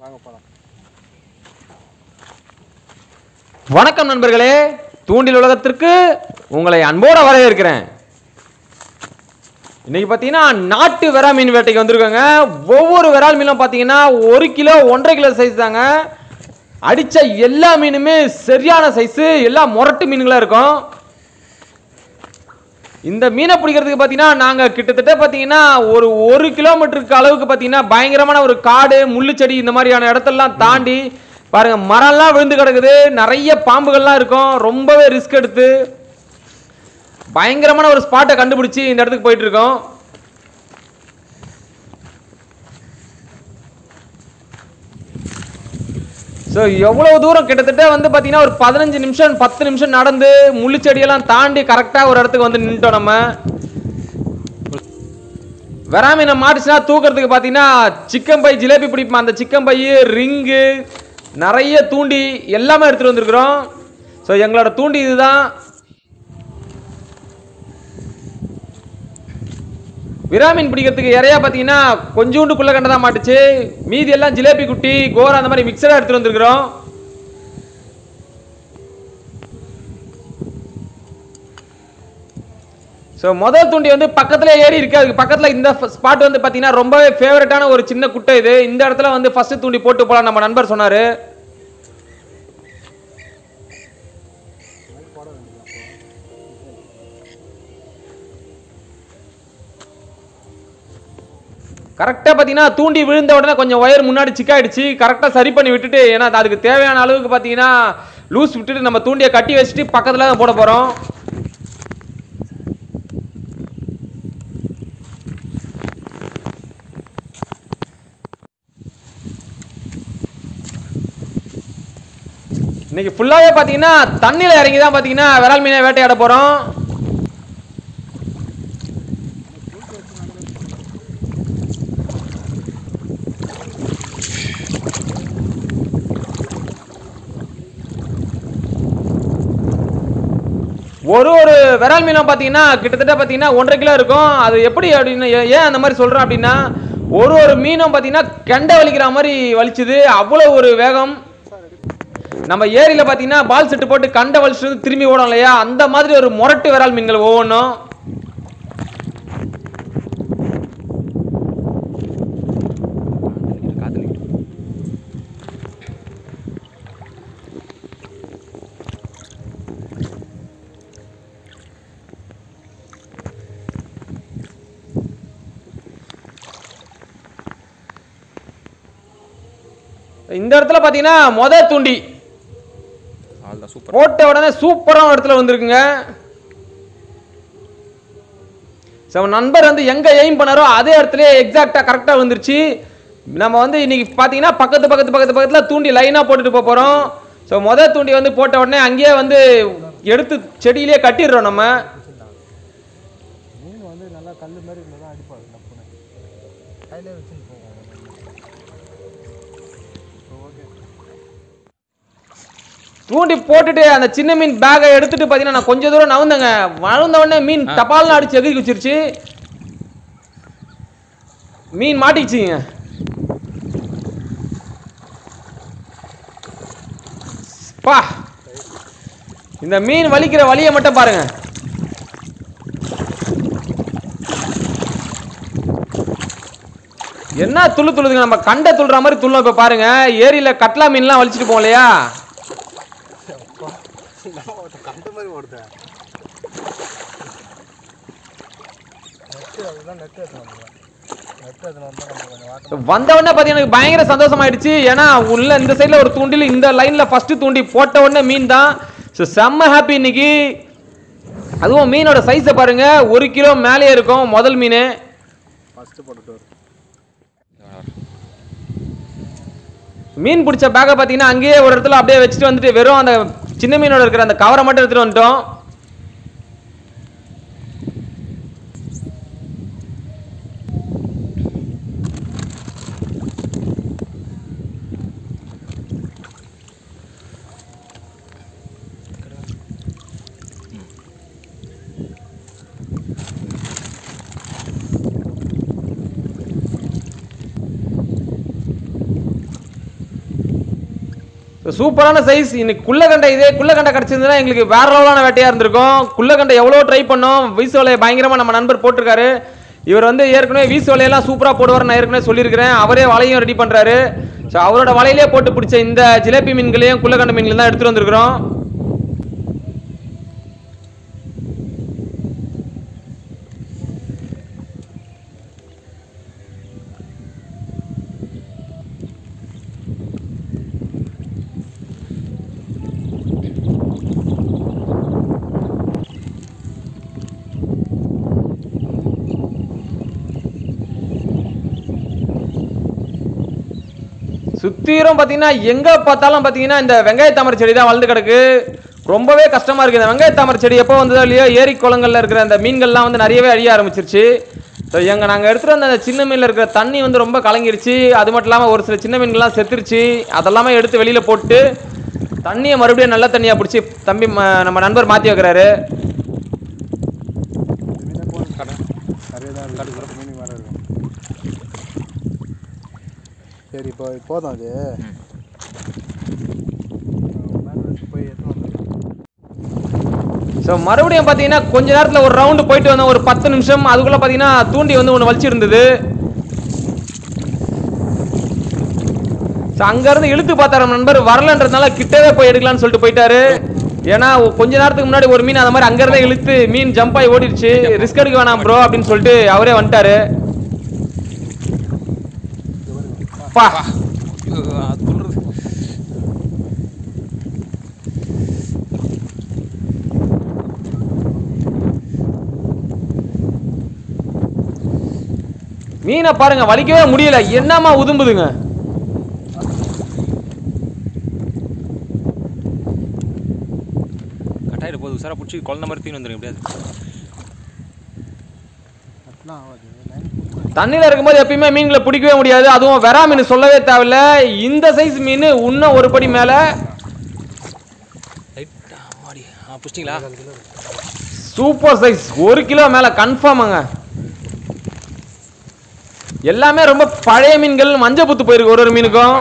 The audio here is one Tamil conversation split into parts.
வாங்க போகலாம் வணக்கம் நண்பர்களே தூண்டில் உலகத்திற்கு உங்களை அன்போடு வரவேற்கிறேன் இன்னைக்கு பார்த்தீங்கன்னா நாட்டு வெறா மீன் வேட்டைக்கு வந்திருக்கோங்க ஒவ்வொரு விரால் மீனும் பார்த்தீங்கன்னா ஒரு கிலோ ஒன்றரை கிலோ சைஸ் தாங்க அடிச்ச எல்லா மீனுமே சரியான சைஸு எல்லாம் முரட்டு மீனுங்களா இருக்கும் இந்த மீனை பிடிக்கிறதுக்கு பார்த்தீங்கன்னா நாங்கள் கிட்டத்தட்ட பார்த்தீங்கன்னா ஒரு ஒரு கிலோமீட்டருக்கு அளவுக்கு பார்த்தீங்கன்னா பயங்கரமான ஒரு காடு முள்ளு செடி இந்த மாதிரியான இடத்தெல்லாம் தாண்டி பாருங்க மரம்லாம் விழுந்து கிடக்குது நிறைய பாம்புகள்லாம் இருக்கும் ரொம்பவே ரிஸ்க் எடுத்து பயங்கரமான ஒரு ஸ்பாட்டை கண்டுபிடிச்சி இந்த இடத்துக்கு போயிட்டு இருக்கோம் ஸோ எவ்வளவு தூரம் கிட்டத்தட்ட வந்து பார்த்தீங்கன்னா ஒரு பதினஞ்சு நிமிஷம் பத்து நிமிஷம் நடந்து முள்ளுச்செடியெல்லாம் தாண்டி கரெக்டாக ஒரு இடத்துக்கு வந்து நின்ட்டோம் நம்ம வெறாமீனை மாட்டுச்சுன்னா தூக்கிறதுக்கு பார்த்தீங்கன்னா சிக்கன் பை ஜிலேபி பிடிப்போம் அந்த சிக்கன் பை ரிங்கு நிறைய தூண்டி எல்லாமே எடுத்துகிட்டு வந்திருக்கிறோம் ஸோ எங்களோட தூண்டி இதுதான் விராமீன் பிடிக்கிறதுக்கு இறையா பார்த்தீங்கன்னா கொஞ்சோண்டு குள்ள கண்டை தான் மாட்டுச்சு மீதி எல்லாம் ஜிலேபி குட்டி கோரா அந்த மாதிரி மிக்சராக எடுத்துட்டு வந்திருக்கிறோம் ஸோ முதல் தூண்டி வந்து பக்கத்துல ஏறி இருக்கு அதுக்கு பக்கத்துல இந்த ஸ்பாட் வந்து பார்த்தீங்கன்னா ரொம்பவே ஃபேவரட்டான ஒரு சின்ன குட்டை இது இந்த இடத்துல வந்து ஃபர்ஸ்ட் தூண்டி போட்டு போலாம் நம்ம நண்பர் சொன்னாரு கரெக்டாக பார்த்தீங்கன்னா தூண்டி விழுந்த உடனே கொஞ்சம் ஒயர் முன்னாடி சிக்காயிடுச்சு கரெக்டாக சரி பண்ணி விட்டுட்டு ஏன்னா அதுக்கு தேவையான அளவுக்கு பார்த்தீங்கன்னா லூஸ் விட்டுட்டு நம்ம தூண்டியை கட்டி வச்சுட்டு பக்கத்தில் தான் போட போகிறோம் இன்னைக்கு ஃபுல்லாகவே பார்த்தீங்கன்னா தண்ணியில் இறங்கி தான் பார்த்தீங்கன்னா விரால் மீனை வேட்டையாட போகிறோம் ஒரு ஒரு விரால் மீனும் பார்த்தீங்கன்னா கிட்டத்தட்ட பார்த்தீங்கன்னா ஒன்றரை கிலோ இருக்கும் அது எப்படி அப்படின்னு ஏ- ஏன் அந்த மாதிரி சொல்கிறேன் அப்படின்னா ஒரு ஒரு மீனும் பார்த்தீங்கன்னா கெண்டை வலிக்கிற மாதிரி வலிச்சுது அவ்வளோ ஒரு வேகம் நம்ம ஏரியில் பார்த்தீங்கன்னா பால் செட்டு போட்டு கண்டை வலிச்சுட்டு வந்து திரும்பி ஓடும் இல்லையா அந்த மாதிரி ஒரு முரட்டு விரால் மீன்கள் ஒவ்வொன்றும் இந்த இடத்துல பார்த்தீங்கன்னா மொத தூண்டி அதுதான் சூப்பர் போட்ட உடனே சூப்பரான இடத்துல வந்திருக்குங்க ஸோ நண்பர் வந்து எங்க எய்ம் பண்ணாரோ அதே இடத்துல எக்ஸாக்டா கரெக்டா வந்துருச்சு நம்ம வந்து இன்னைக்கு பார்த்தீங்கன்னா பக்கத்து பக்கத்து பக்கத்து பக்கத்துல தூண்டி லைனா போட்டுட்டு போக போறோம் ஸோ முத தூண்டி வந்து போட்ட உடனே அங்கேயே வந்து எடுத்து செடியிலேயே கட்டிடுறோம் நம்ம மீன் வந்து நல்லா கல் மாதிரி இருந்தால் தான் அடிப்பாது நப்புன்னு கையிலே வச்சுன்னு போவோம் ஓகே தூண்டி போட்டுட்டு அந்த சின்ன மீன் பேக்கை எடுத்துட்டு பார்த்தீங்கன்னா நான் கொஞ்சம் தூரம் நவுந்தேங்க நவுந்த உடனே மீன் டபால்னு அடிச்சு எகிரி குச்சிருச்சு மீன் மாட்டிக்கிச்சுங்க பா இந்த மீன் வலிக்கிற வலியை மட்டும் பாருங்க என்ன துள்ளு துள்ளுதுங்க நம்ம கண்டை துள்ளுற மாதிரி துள்ளும் இப்ப பாருங்க ஏரியில கட்லா மீன்லாம் வலிச்சிட்டு போவோம் இல்லையா கண்ட மாதிரி ஓடுதா நெட்டு அதுதான் நெட்டு எடுத்து வந்துடுவேன் நெட்டு எடுத்து வந்தால் நம்ம கொஞ்சம் வாட்டம் வந்த உடனே பார்த்தீங்கன்னா எனக்கு பயங்கர சந்தோஷமாயிடுச்சு ஏன்னா உள்ள இந்த சைடில் ஒரு தூண்டில் இந்த லைனில் ஃபர்ஸ்ட் தூண்டி போட்ட உடனே மீன் தான் ஸோ செம்ம ஹாப்பி இன்னைக்கு அதுவும் மீனோட சைஸை பாருங்க ஒரு கிலோ மேலேயே இருக்கும் முதல் மீன் ஃபஸ்ட்டு போட்டுட்டு வரும் மீன் பிடிச்ச பேக்கை பார்த்தீங்கன்னா அங்கேயே ஒரு இடத்துல அப்படியே வச்சுட்டு வந்துட்டு வெறும் அந்த சின்ன மீனோட இருக்கிற அந்த கவரை மட்டும் எடுத்துட்டு வந்துட்டோம் ஸோ சூப்பரான சைஸ் இன்னைக்கு குள்ளகண்டை இதே குள்ளகண்டை கிடச்சிருந்ததுன்னா எங்களுக்கு வேற லெவலான வேட்டையாக இருந்திருக்கும் குள்ளகண்டை எவ்வளோ ட்ரை பண்ணோம் வீசு வலையை பயங்கரமாக நம்ம நண்பர் போட்டிருக்காரு இவர் வந்து ஏற்கனவே வீசு வலையெல்லாம் சூப்பராக போடுவார் நான் ஏற்கனவே சொல்லியிருக்கிறேன் அவரே வலையும் ரெடி பண்ணுறாரு ஸோ அவரோட வலையிலே போட்டு பிடிச்ச இந்த ஜிலேபி மீன்களையும் குள்ளகண்டை மீன்களையும் தான் எடுத்துகிட்டு வந்திருக்கிறோம் சுத்தீரும் பார்த்தீங்கன்னா எங்கே பார்த்தாலும் பார்த்தீங்கன்னா இந்த வெங்காய தாமரை செடி தான் வளர்ந்து கிடக்கு ரொம்பவே கஷ்டமா இருக்கு இந்த வெங்காய தாமரை செடி எப்போ வந்ததோ இல்லையோ ஏரி குளங்கள்ல இருக்கிற அந்த மீன்கள்லாம் வந்து நிறையவே அழிய ஆரம்பிச்சிருச்சு ஸோ எங்க நாங்கள் எடுத்துகிட்டு வந்த அந்த சின்ன மீனில் இருக்கிற தண்ணி வந்து ரொம்ப கலங்கிருச்சு அது மட்டும் இல்லாமல் ஒரு சில சின்ன மீன்கள்லாம் செத்துருச்சு அதெல்லாமே எடுத்து வெளியில் போட்டு தண்ணியை மறுபடியும் நல்ல தண்ணியாக பிடிச்சி தம்பி ம- நம்ம நண்பர் மாற்றி வைக்கிறாரு மீனே போதும் கடை நிறைய தான் இருக்குது மீன் மேலே இருக்கும் சரி இப்போ போதும் அது மேலே வச்சு போய் எடுத்து வந்துடலாம் ஸோ மறுபடியும் பார்த்தீங்கன்னா கொஞ்ச நேரத்தில் ஒரு ரவுண்டு போயிட்டு வந்தோம் ஒரு பத்து நிமிஷம் அதுக்குள்ளே பார்த்தீங்கன்னா தூண்டி வந்து ஒன்று வலிச்சிருந்தது ஸோ அங்கேருந்து இழுத்து பார்த்தாரு நம்ம நண்பர் வரலன்றதுனால கிட்டவே போய் எடுக்கலாம்னு சொல்லிட்டு போயிட்டாரு ஏன்னா ஒ- கொஞ்ச நேரத்துக்கு முன்னாடி ஒரு மீன் அந்த மாதிரி அங்கேருந்தே இழுத்து மீன் ஜம்ப் ஆகி ஓடிடுச்சு ரிஸ்க் எடுக்க வேணாம் ப்ரோ அப்படின்னு சொல்லிட்டு அவரே வந்துட்டாரு பா அது சொல்றது மீனை பாருங்க வலிக்கவே முடியல என்னமா உதும்புதுங்க கட்டாயிட போகுது உசாரா பிடிச்சி குழந்த மாதிரி தீன் வந்துடும் எப்படியாது அதெல்லாம் ஆகாது லைன் தண்ணியில் இருக்கும்போது எப்பயுமே மீன்களை பிடிக்கவே முடியாது அதுவும் வெறா மீன் சொல்லவே தேவையில்ல இந்த சைஸ் மீன் இன்னும் ஒரு படி மேலே லைட்டா மாடி ஆ பிடிச்சிங்களா சூப்பர் சைஸ் ஒரு கிலோ மேல கன்ஃபார்மாங்க எல்லாமே ரொம்ப பழைய மீன்கள் மஞ்சள் புத்து போயிருக்கு ஒரு ஒரு மீனுக்கும்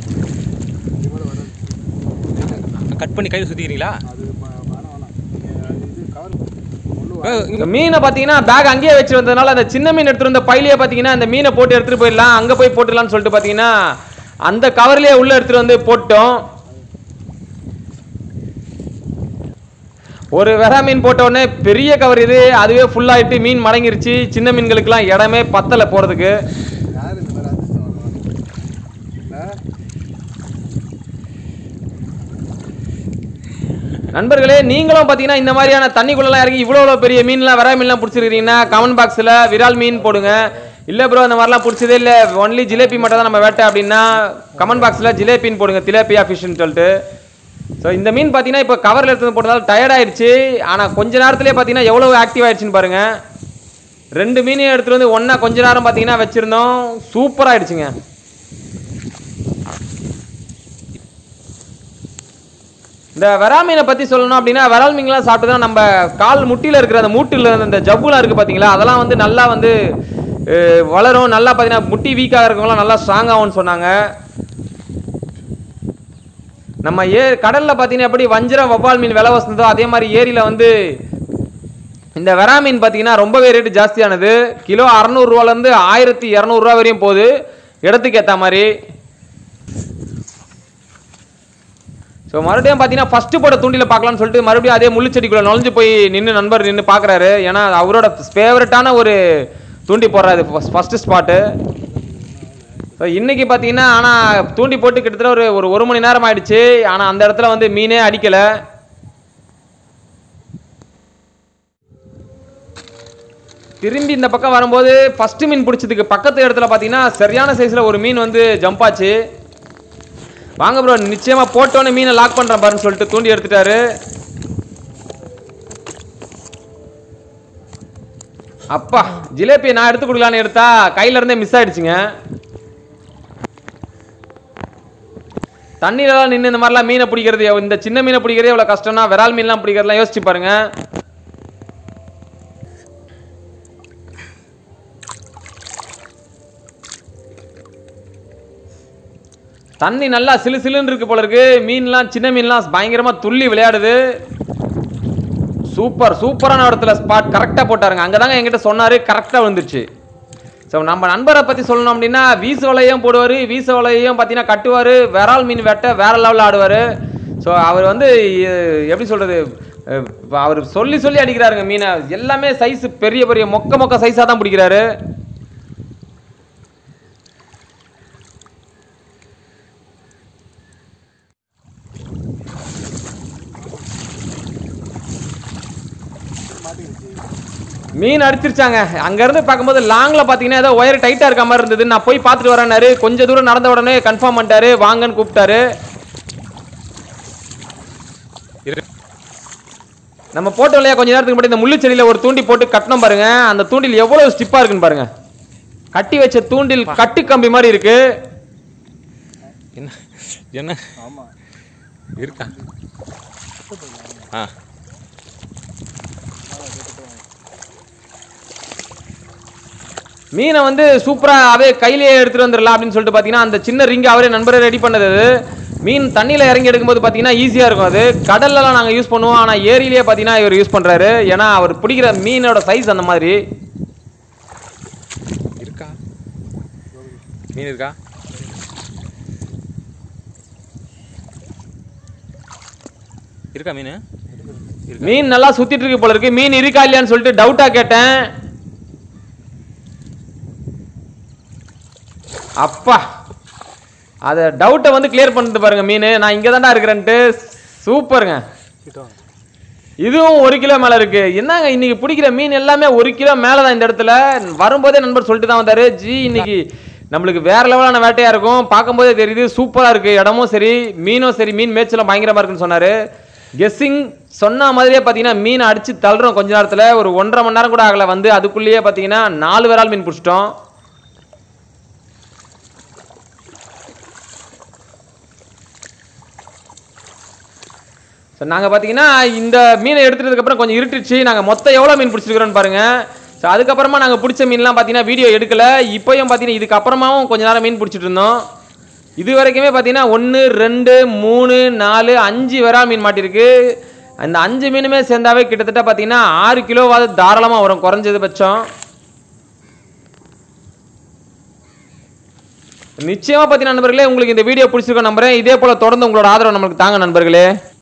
கட் பண்ணி கையில் சுற்றிக்கிறீங்களா அது ம- வேணாம் வேணாம் நீங்கள் இது கவர் முள்ளு இந்த மீனை பார்த்தீங்கன்னா பேக் அங்கேயே வச்சு வந்ததுனால அந்த சின்ன மீன் எடுத்துட்டு வந்த பையிலேயே பார்த்தீங்கன்னா அந்த மீனை போட்டு எடுத்துட்டு போயிடலாம் அங்கே போய் போட்டுடலாம்னு சொல்லிட்டு பார்த்தீங்கன்னா அந்த கவர்லேயே உள்ள எடுத்துட்டு வந்து போட்டோம் ஒரு வெறா மீன் போட்ட உடனே பெரிய கவர் இது அதுவே full ஆயிட்டு மீன் மடங்கிருச்சு சின்ன மீன்களுக்கெல்லாம் இடமே பத்தலை போகிறதுக்கு யார் இந்த மாதிரி அதிர்ஷ்டம் வருவாங்க இல்லை நண்பர்களே நீங்களும் பார்த்தீங்கன்னா இந்த மாதிரியான தண்ணிக்குள்ளலாம் இறங்கி இவ்வளோ இவ்வளோ பெரிய மீன்லாம் வெறா மீன்லாம் பிடிச்சிருக்கீங்கன்னா கமெண்ட் பாக்ஸில் விரால் மீன் போடுங்க இல்லை ப்ரோ இந்த மாதிரிலாம் பிடிச்சதே இல்லை ஒன்லி ஜிலேபி மட்டும் தான் நம்ம வேட்டை அப்படின்னா கமெண்ட் பாக்ஸில் ஜிலேபின்னு போடுங்க திலேபியா ஃபிஷ்னு சொல்லிட்டு ஸோ இந்த மீன் பார்த்தீங்கன்னா இப்போ கவரில் எடுத்து போட்டதால டயர்ட் ஆயிடுச்சு ஆனால் கொஞ்ச நேரத்திலே பார்த்தீங்கன்னா எவ்வளோ ஆக்டிவ் ஆயிடுச்சுன்னு பாருங்க ரெண்டு மீனையும் எடுத்துட்டு வந்து ஒன்றா கொஞ்ச நேரம் பார்த்தீங்கன்னா வச்சுருந்தோம் சூப்பர் ஆயிடுச்சுங்க இந்த விரால் மீனை பற்றி சொல்லணும் அப்படின்னா விரால் மீன்லாம் சாப்பிட்டு தான் நம்ம கால் முட்டியில் இருக்கிற அந்த மூட்டில் அந்த ஜவ்வுலாம் இருக்குது பார்த்தீங்களா அதெல்லாம் வந்து நல்லா வந்து அஹ், வளரும் நல்லா பார்த்தீங்கன்னா முட்டி வீக்காக இருக்கவங்களாம் நல்லா ஸ்ட்ராங் ஆகும்னு சொன்னாங்க நம்ம ஏ கடலில் பார்த்தீங்கன்னா எப்படி வஞ்சிரம் வவ்வால் மீன் விலை வசந்ததோ அதே மாதிரி ஏரியில் வந்து இந்த வெரா மீன் பார்த்தீங்கன்னா ரொம்பவே ரேட்டு ஜாஸ்தியானது கிலோ அறநூறுவாலேருந்து ஆயிரத்தி இரநூறுவா வரையும் போகுது இடத்துக்கு ஏற்ற மாதிரி ஸோ மறுபடியும் பார்த்தீங்கன்னா ஃபஸ்ட்டு போட தூண்டில பார்க்கலாம்னு சொல்லிட்டு மறுபடியும் அதே முள்ளுச்செடிக்குள்ளே நுழைஞ்சு போய் நின்று நண்பர் நின்று பார்க்குறாரு ஏன்னா அவரோட ஃபேவரட்டான ஒரு தூண்டி போடுறாரு ஃபஸ்ட்டு ஸ்பாட்டு ஸோ இன்னைக்கு பார்த்தீங்கன்னா ஆனால் தூண்டி போட்டு கிட்டத்தட்ட ஒரு ஒரு ஒரு மணி நேரம் ஆயிடுச்சு ஆனால் அந்த இடத்துல வந்து மீனே அடிக்கலை திரும்பி இந்த பக்கம் வரும்போது ஃபஸ்ட்டு மீன் பிடிச்சதுக்கு பக்கத்து இடத்துல பார்த்தீங்கன்னா சரியான சைஸில் ஒரு மீன் வந்து ஜம்ப் ஆச்சு வாங்க ப்ரோ நிச்சயமா போட்டோன்னே மீனை லாக் பண்றேன் பாருன்னு சொல்லிட்டு தூண்டி எடுத்துட்டாரு அப்பா ஜிலேபி நான் எடுத்து கொடுக்கலான்னு எடுத்தா கையில இருந்தே மிஸ் ஆயிடுச்சுங்க தண்ணியிலலாம் நின்று இந்த மாதிரிலாம் மீனை பிடிக்கிறது எவ்வ- இந்த சின்ன மீனை பிடிக்கிறதே எவ்வளோ கஷ்டம்னா விரால் மீன்லாம் பிடிக்கிறதுலாம் யோசிச்சு பாருங்க தண்ணி நல்லா சிலு சிலுன்னு இருக்கு போல இருக்கு மீன்லாம் சின்ன மீன்லாம் பயங்கரமாக துள்ளி விளையாடுது சூப்பர் சூப்பரான இடத்துல ஸ்பாட் கரெக்டாக போட்டாருங்க அங்கே தாங்க என்கிட்ட சொன்னார் கரெக்டாக வந்துருச்சு ஸோ நம்ம நண்பரை பற்றி சொல்லணும் அப்படின்னா வீசு வலையும் போடுவார் வீசு வலையும் பார்த்தீங்கன்னா கட்டுவார் விரால் மீன் வெட்ட வேற லெவலில் ஆடுவார் ஸோ அவர் வந்து எ- எப்படி சொல்கிறது அவர் சொல்லி சொல்லி அடிக்கிறாருங்க மீனை எல்லாமே சைஸ் பெரிய பெரிய மொக்க மொக்க சைஸாக தான் பிடிக்கிறாரு மீன் அடிச்சிருச்சாங்க அங்கேருந்து பார்க்கும்போது லாங்கில் பார்த்தீங்கன்னா ஏதோ ஒயர் டைட்டாக இருக்க மாதிரி இருந்தது நான் போய் பார்த்துட்டு வரேன்னாரு கொஞ்சம் தூரம் நடந்த உடனே கன்ஃபார்ம் பண்ணிட்டாரு வாங்கன்னு கூப்பிட்டாரு இரு நம்ம போட்டோம் இல்லையா கொஞ்ச நேரத்துக்கு முன்னாடி இந்த முள்ளு செடியில் ஒரு தூண்டி போட்டு கட்டணும் பாருங்க அந்த தூண்டில் எவ்வளவு ஸ்டிப்பாக இருக்குன்னு பாருங்க கட்டி வச்ச தூண்டில் கட்டு கம்பி மாதிரி இருக்கு என்ன என்ன ஆமாம் இருக்கா ஆ மீனை வந்து சூப்பராக அவரே கையிலேயே எடுத்துட்டு வந்துடலாம் அப்படின்னு சொல்லிட்டு பார்த்தீங்கன்னா அந்த சின்ன ரிங் அவரே நண்பரே ரெடி பண்ணது அது மீன் தண்ணியில் இறங்கி எடுக்கும்போது பார்த்தீங்கன்னா ஈஸியாக இருக்கும் அது கடல்லலாம் நாங்கள் யூஸ் பண்ணுவோம் ஆனால் ஏரியிலேயே பார்த்தீங்கன்னா இவர் யூஸ் பண்ணுறாரு ஏன்னா அவர் பிடிக்கிற மீனோட சைஸ் அந்த மாதிரி இருக்கா மீன் இருக்கா இருக்கா மீன் இருக்கா மீன் நல்லா சுத்திட்டு இருக்கு போல இருக்கு மீன் இருக்கா இல்லையான்னு சொல்லிட்டு டவுட்டா கேட்டேன் அப்பா அத டவுட்டை வந்து கிளியர் பண்ணிட்டு பாருங்க மீன் நான் இங்க தான்டா இருக்கிறேன்ட்டு சூப்பருங்க கிட்ட வாங்க இதுவும் ஒரு கிலோ மேல இருக்கு என்னங்க இன்னைக்கு பிடிக்கிற மீன் எல்லாமே ஒரு கிலோ மேல தான் இந்த இடத்துல வரும்போதே நண்பர் சொல்லிட்டு தான் வந்தாரு ஜி இன்னைக்கு நம்மளுக்கு வேற லெவலான வேட்டையா இருக்கும் பார்க்கும்போதே தெரியுது சூப்பரா இருக்கு இடமும் சரி மீனும் சரி மீன் மேய்ச்சலும் பயங்கரமா இருக்குன்னு சொன்னாரு கெஸ்ஸிங் சொன்ன மாதிரியே பார்த்தீங்கன்னா மீன் அடிச்சு தள்ளுறோம் கொஞ்ச நேரத்துல ஒரு ஒன்றரை மணி நேரம் கூட ஆகல வந்து அதுக்குள்ளேயே பார்த்தீங்கன்னா நாலு விரால் மீன் பிடிச்சிட்டோம் ஸோ நாங்கள் பார்த்தீங்கன்னா இந்த மீனை எடுத்துட்டதுக்கப்புறம் கொஞ்சம் இருட்டுச்சு நாங்கள் மொத்தம் எவ்வளோ மீன் பிடிச்சிருக்கிறோன்னு பாருங்க ஸோ அதுக்கப்புறமா நாங்கள் பிடிச்ச மீன்லாம் பார்த்தீங்கன்னா வீடியோ எடுக்கல இப்போயும் பார்த்தீங்கன்னா இதுக்கப்புறமாவும் கொஞ்ச நேரம் மீன் பிடிச்சிட்டு இருந்தோம் இது வரைக்குமே பார்த்தீங்கன்னா ஒன்று ரெண்டு மூணு நாலு அஞ்சு விரால் மீன் மாட்டிருக்கு அந்த அஞ்சு மீனுமே சேர்ந்தாவே கிட்டத்தட்ட பார்த்தீங்கன்னா ஆறு கிலோவாவது தாராளமாக வரும் குறைஞ்சது பட்சம் நிச்சயமா பார்த்தீங்கன்னா நண்பர்களே உங்களுக்கு இந்த வீடியோ பிடிச்சிருக்க நம்புறேன் இதே போல தொடர்ந்து உங்களோட ஆதரவு நம்மளுக்கு தாங்க நண்பர்களே